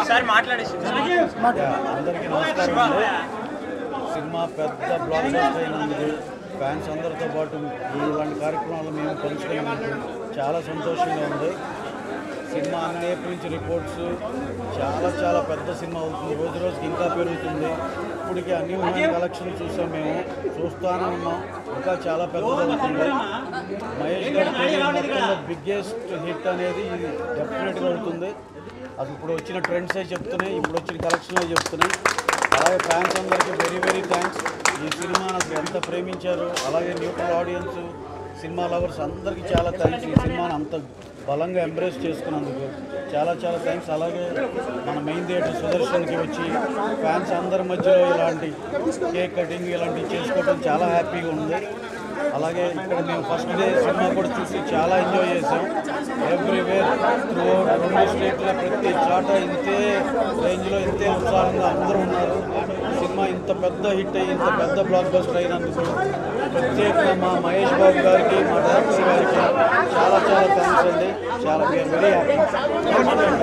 ఒకసారి మాట్లాడేసి అందరికీ నమస్కారం అండి సినిమా పెద్ద బ్లాక్ బస్టర్ అయినందుకు ఫ్యాన్స్ అందరితో పాటు ఇలాంటి కార్యక్రమాలు మేము పంచుకున్నందుకు చాలా సంతోషంగా ఉంది సినిమా అన్నేపు నుంచి రిపోర్ట్స్ చాలా చాలా పెద్ద సినిమా అవుతుంది రోజు రోజుకి ఇంకా పెరుగుతుంది ఇప్పటికే అన్ని ఊహాన్ కలెక్షన్ చూసాం మేము చూస్తానే ఉన్నాం ఇంకా చాలా పెద్దది అవుతుంది మహేష్ గారి కెరీర్ మొత్తంలో బిగ్గెస్ట్ హిట్ అనేది ఇది డెఫినెట్గా అవుతుంది అది ఇప్పుడు వచ్చిన ట్రెండ్సే చెప్తున్నాయి ఇప్పుడు వచ్చిన కలెక్షన్లే చెప్తున్నాయి అలాగే ఫ్యాన్స్ అందరికీ వెరీ వెరీ థ్యాంక్స్ ఈ సినిమా నాకు ఎంత ప్రేమించారు అలాగే న్యూట్రల్ ఆడియన్స్ సినిమా లవర్స్ అందరికీ చాలా థ్యాంక్స్ ఈ సినిమాని అంత బలంగా ఎంబ్రేస్ చేసుకున్నందుకు చాలా చాలా థ్యాంక్స్ అలాగే మన మెయిన్ థియేటర్ సుదర్శన్కి వచ్చి ఫ్యాన్స్ అందరి మధ్యలో ఇలాంటి కేక్ కటింగ్ ఇలాంటివి చేసుకోవడం చాలా హ్యాపీగా ఉంది అలాగే ఇక్కడ మేము ఫస్ట్ డే సినిమా కూడా చూసి చాలా ఎంజాయ్ చేసాం ఎవ్రీవేర్ త్రూ రెండు స్టేట్లో ప్రతి చోట ఇంతే రేంజ్లో ఇంతే ఉత్సాహంగా అందరూ ఉన్నారు సినిమా ఇంత పెద్ద హిట్ అయ్యి ఇంత పెద్ద బ్లాక్ బస్టర్ అయినందుకు ప్రత్యేకంగా మా మహేష్ బాబు గారికి మా డైరెక్టర్ గారికి చాలా చాలా థ్యాంక్స్ అండి చాలా we are very happy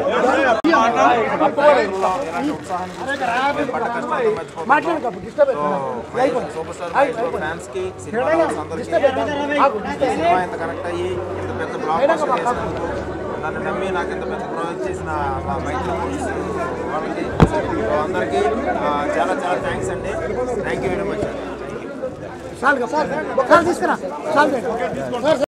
super star Mahesh Babu fans కి సినిమా లవర్స్ అందరికీ సినిమా ఇంత కనెక్ట్ అయ్యి ఇంత పెద్ద బ్లాక్ బస్టర్ చేసినందుకు నన్ను నమ్మి నాకు ఇంత పెద్ద ప్రాజెక్ట్ చేసిన మా మైత్రి మూవీస్ వాళ్ళకి సో అందరికీ ఆ, చాలా చాలా థ్యాంక్స్ అండి థ్యాంక్ యూ వెరీ మచ్ చాలు సార్ తీసుకురా చాలు